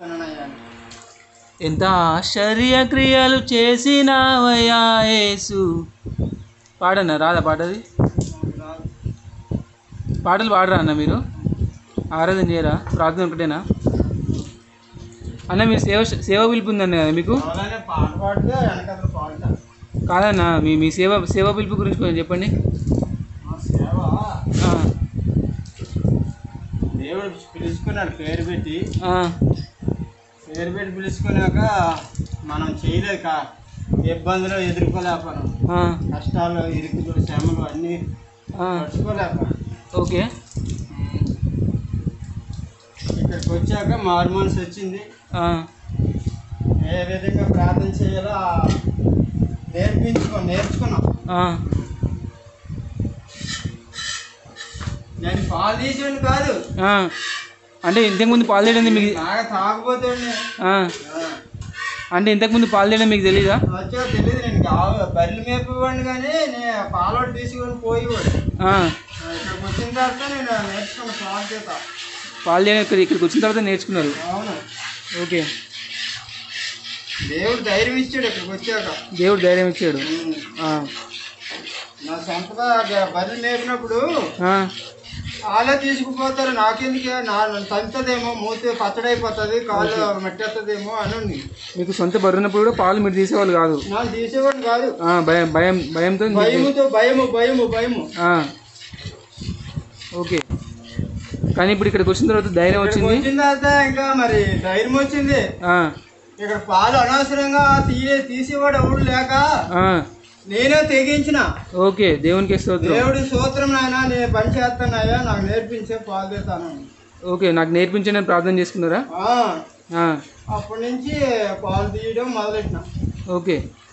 అయ్యా ఎంత ఆశ్చర్య క్రియలు చేసినావయ్యా యేసు పాడన్నా రాదా పాటది పాటలు పాడరా అన్న మీరు ఆరాధన చేయరా ప్రార్థన ఒకటేనా అన్న మీరు సేవ సేవ పిలుపు ఉందన్న కదా మీకు అలానే పాట పాడితే వెనకాల పాడతా కాదన్న మీ మీ సేవ సేవ పిలుపు గురించి కొంచెం చెప్పండి మా సేవ ఆ, దేవుడు పిలుచుకున్నాడు పేరు పెట్టి ఆ, పేరు పెట్టి పిలుచుకున్నాక మనం చేయలేదు కా ఇబ్బందులు ఎదుర్కోలేకపోయాం ఆ, కష్టాలు ఇరుకులు శ్రమలు అన్నీ ఆ, తట్టుకోలేకపోయాం ఓకే ఇక్కడికి వచ్చాక మారు మనసు వచ్చింది ఆ, ఏ విధంగా ప్రార్థన చేయాలో ఆ నేర్పించుకో నేర్చుకున్నాం ఆ, నేను పాలు తీసేవాడిని కాదు ఆ. అంటే ఇంతకుముందు పాలు తీయడం మీకు బాగా తాగపోతే ఆ, అంటే ఇంతకుముందు పాలు తీయడం మీకు తెలీదా వచ్చా తెలియదు నేను ఆవు బర్రెలు మేపేవాడిని కానీ నేను పాలోడు తీసుకొని పోయేవాడు ఆ, ఇక్కడికి వచ్చిన తర్వాత నేను నేర్చుకున్న పాలు చేత పాలు తీయడం ఇక్కడ ఇక్కడికి వచ్చిన తర్వాత నేర్చుకున్నారు అవును ఓకే దేవుడు ధైర్యం ఇచ్చాడు ఇక్కడికి వచ్చాక దేవుడు ధైర్యం ఇచ్చాడు ఉమ్. ఆ, నా సొంతగా గ- బర్రెలు మేపినప్పుడు ఆ, వాళ్ళే తీసుకుపోతారు నాకెందుకే నా తంతదేమో మూతి పచ్చడైపోతుంది కాళ్ళు మెట్టేస్తుందేమో అని ఉంది. మీకు సొంత బరున్నప్పుడు కూడా పాలు మీరు తీసేవాళ్ళు కాదు నాకు తీసేవాడిని కాదు ఆ, భయం భయం భయంతో మీకు- భయముతో భయము భయము భయము ఆ, ఓకే కానీ ఇప్పుడు ఇక్కడికి వచ్చిన తర్వాత ధైర్యం ఇక్కడికి వచ్చింది వచ్చిన తర్వాత ఇంకా మరి ధైర్యం వచ్చింది ఆ, ఇక్కడ పాలు అనవసరంగా తీయే తీసేవాడు ఎవడు లేక ఆ, నేనే తెగించిన ఓకే దేవునికి స్తోత్రం దేవుడి సూత్రం నాయన నేను పని చేస్తానయ్యా నాకు నేర్పించే పాలు తీస్తాను ఓకే నాకు నేర్పించండి అని ప్రార్థన చేసుకున్నారా ఆ, ఆ, అప్పటి నుంచి పాలు తీయడం మొదలెట్టిన ఓకే